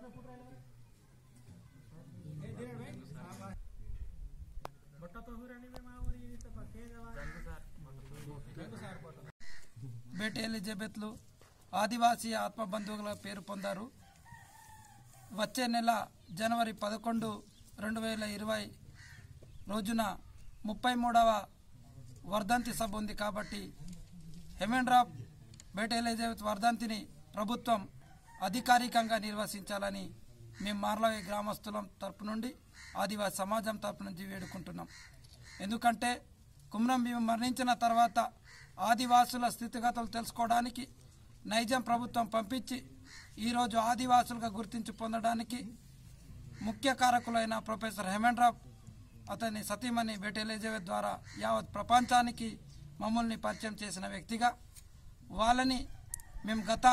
బేటి ఎలిజబెత్లు ఆదివాసీ ఆత్మబంధువుల పేరు పొందారు వచ్చే నెల జనవరి పదకొండు రెండు వేల ఇరవై రోజున ముప్పై మూడవ వర్ధంతి సభ ఉంది కాబట్టి హెమెండ్రాప్ బేట ఎలిజబెత్ వర్ధంతిని ప్రభుత్వం అధికారికంగా నిర్వహించాలని మేము మార్లవి గ్రామస్తులం తరపు నుండి ఆదివాసీ సమాజం తరపు నుంచి వేడుకుంటున్నాం ఎందుకంటే కుమ్రం భీమ మరణించిన తర్వాత ఆదివాసుల స్థితిగతులు తెలుసుకోవడానికి నైజాం ప్రభుత్వం పంపించి ఈరోజు ఆదివాసులుగా గుర్తించి పొందడానికి ముఖ్య కారకులైన ప్రొఫెసర్ హెమెండ్రాప్ అతని సతీమణి బేట ఎలిజబెత్ ద్వారా యావత్ ప్రపంచానికి మమ్మల్ని పరిచయం చేసిన వ్యక్తిగా వాళ్ళని మేము గత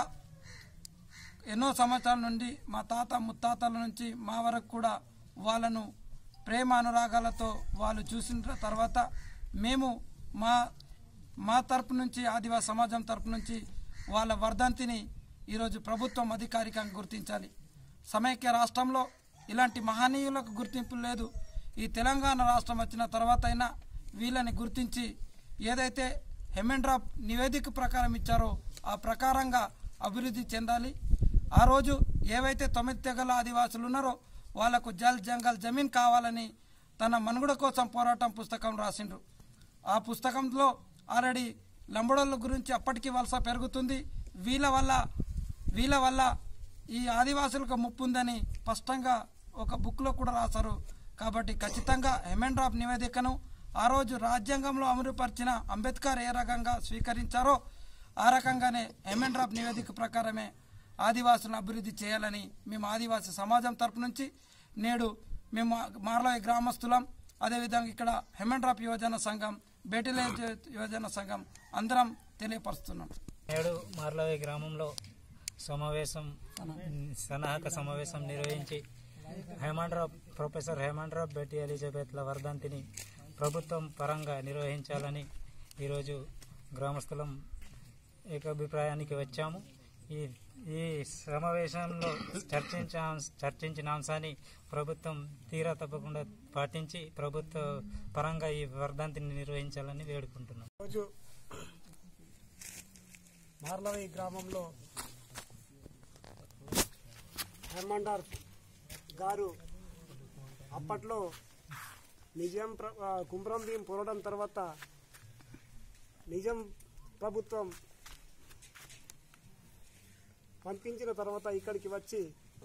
ఎన్నో సంవత్సరాల నుండి మా తాత ముత్తాతల నుంచి మా వరకు కూడా వాళ్ళను ప్రేమ అనురాగాలతో వాళ్ళు చూసిన తర్వాత మేము మా మా తరపు నుంచి ఆదివాసీ సమాజం తరపు నుంచి వాళ్ళ వర్ధంతిని ఈరోజు ప్రభుత్వం అధికారికంగా గుర్తించాలి సమైక్య రాష్ట్రంలో ఇలాంటి మహనీయులకు గుర్తింపు లేదు ఈ తెలంగాణ రాష్ట్రం వచ్చిన తర్వాత అయినా వీళ్ళని గుర్తించి ఏదైతే హెమెండ్రాప్ నివేదిక ప్రకారం ఇచ్చారో ఆ ప్రకారంగా అభివృద్ధి చెందాలి ఆ రోజు ఏవైతే తొమ్మిది తెగల ఆదివాసులు ఉన్నారో వాళ్లకు జల్ జంగల్ జమీన్ కావాలని తన మనుగడ కోసం పోరాటం పుస్తకం రాసిండ్రు ఆ పుస్తకంలో ఆల్రెడీ లంబడోళ్ళ గురించి అప్పటికి వలస పెరుగుతుంది వీళ్ళ వల్ల వీళ్ళ వల్ల ఈ ఆదివాసులకు ముప్పు ఉందని స్పష్టంగా ఒక బుక్లో కూడా రాశారు కాబట్టి ఖచ్చితంగా హెమెండ్రాప్ నివేదికను ఆ రోజు రాజ్యాంగంలో అమలుపరిచిన అంబేద్కర్ ఏ రకంగా స్వీకరించారో ఆ రకంగానే హెమెండ్రాప్ నివేదిక ప్రకారమే ఆదివాసులను అభివృద్ధి చేయాలని మేము ఆదివాసీ సమాజం తరపు నుంచి నేడు మేము మార్లయ గ్రామస్తులం అదేవిధంగా ఇక్కడ హెమెండ్రాప్ యువజన సంఘం బేటిలే యువజన సంఘం అందరం తెలియపరుస్తున్నాం నేడు మార్లవి గ్రామంలో సమావేశం సన్నాహక సమావేశం నిర్వహించి హేమండ్రావ్ ప్రొఫెసర్ హేమండ్రావ్ బెట్టి ఎలిజబెత్ల వర్ధంతిని ప్రభుత్వం పరంగా నిర్వహించాలని ఈరోజు గ్రామస్తులం ఏకాభిప్రాయానికి వచ్చాము ఈ ఈ సమావేశంలో చర్చించ చర్చించిన అంశాన్ని ప్రభుత్వం తీరా తప్పకుండా పాటించి ప్రభుత్వ పరంగా ఈ వర్ధంతిని నిర్వహించాలని వేడుకుంటున్నాం రోజు మార్లవి గ్రామంలో హెర్మండార్ గారు అప్పట్లో నిజాం ప్ర- ఆ, కుమ్రం భీం పోరాటం తర్వాత నిజాం ప్రభుత్వం పంపించిన తర్వాత ఇక్కడికి వచ్చి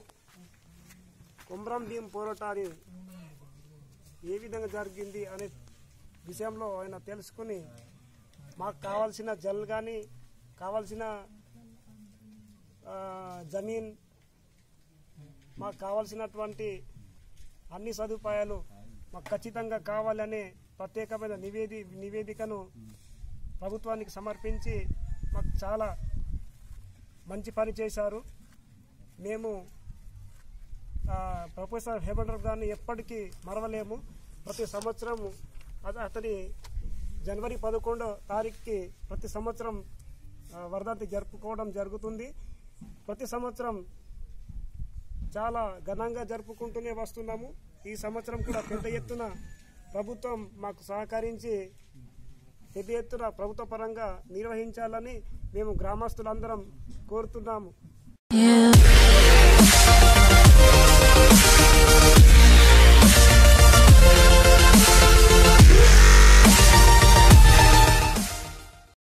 కుమ్రం భీం పోరాటాన్ని ఏ విధంగా జరిగింది అనే విషయంలో ఆయన తెలుసుకుని మాకు కావాల్సిన జల్ కానీ కావాల్సిన ఆ, జమీన్ మాకు కావాల్సినటువంటి అన్ని సదుపాయాలు మాకు ఖచ్చితంగా కావాలనే ప్రత్యేకమైన నివేది నివేదికను ప్రభుత్వానికి సమర్పించి మాకు చాలా మంచి పని చేశారు మేము ఆ, ప్రొఫెసర్ హేమండ్రఫ్ గారిని ఎప్పటికీ మరవలేము ప్రతి సంవత్సరం అత- అతని జనవరి పదకొండో తారీఖుకి ప్రతి సంవత్సరం ఆ, వర్ధంతి జరుపుకోవడం జరుగుతుంది ప్రతి సంవత్సరం చాలా ఘనంగా జరుపుకుంటూనే వస్తున్నాము ఈ సంవత్సరం కూడా పెద్ద ఎత్తున ప్రభుత్వం మాకు సహకరించి పెద్ద ఎత్తున ప్రభుత్వ పరంగా నిర్వహించాలని మేము గ్రామస్తులందరం కోరుతున్నాము You